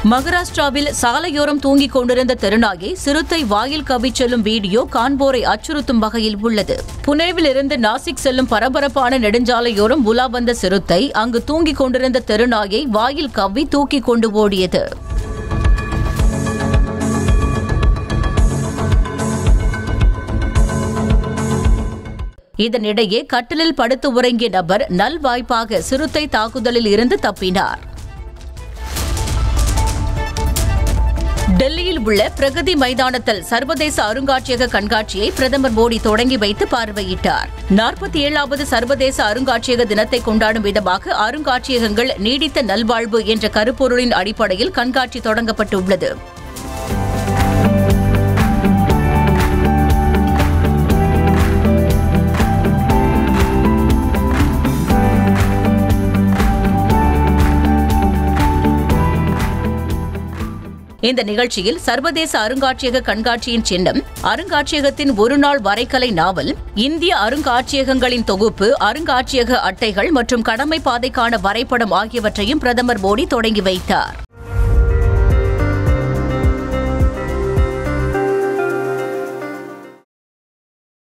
மகாராஷ்டிராவில் சாலையோரம் தூங்கிக் கொண்டிருந்த தெருநாயை சிறுத்தை வாயில் கவ்விச் செல்லும் வீடியோ காண்போரை அச்சுறுத்தும் வகையில் உள்ளது புனேவில் இருந்து நாசிக் செல்லும் பரபரப்பான நெடுஞ்சாலையோரம் உலா வந்த சிறுத்தை அங்கு தூங்கிக் கொண்டிருந்த தெருநாயை வாயில் கவ்வி தூக்கிக் கொண்டு ஓடியது இதனிடையே கட்டிலில் படுத்து உறங்கிய நபர் நல்வாய்ப்பாக சிறுத்தை தாக்குதலில் இருந்து தப்பினார் டெல்லியில் உள்ள பிரகதி மைதானத்தில் சர்வதேச அருங்காட்சியக கண்காட்சியை பிரதமர் மோடி தொடங்கி வைத்து பார்வையிட்டார் நாற்பத்தி ஏழாவது சர்வதேச அருங்காட்சியக தினத்தை கொண்டாடும் விதமாக அருங்காட்சியகங்கள் நீடித்த நல்வாழ்வு என்ற கருப்பொருளின் அடிப்படையில் கண்காட்சி தொடங்கப்பட்டுள்ளது இந்த நிகழ்ச்சியில் சர்வதேச அருங்காட்சியக கண்காட்சியின் சின்னம் அருங்காட்சியகத்தின் ஒருநாள் வரைகலை நாவல் இந்திய அருங்காட்சியகங்களின் தொகுப்பு அருங்காட்சியக அட்டைகள் மற்றும் கடமை பாதைக்கான வரைபடம் ஆகியவற்றையும் பிரதமர் மோடி தொடங்கி வைத்தார்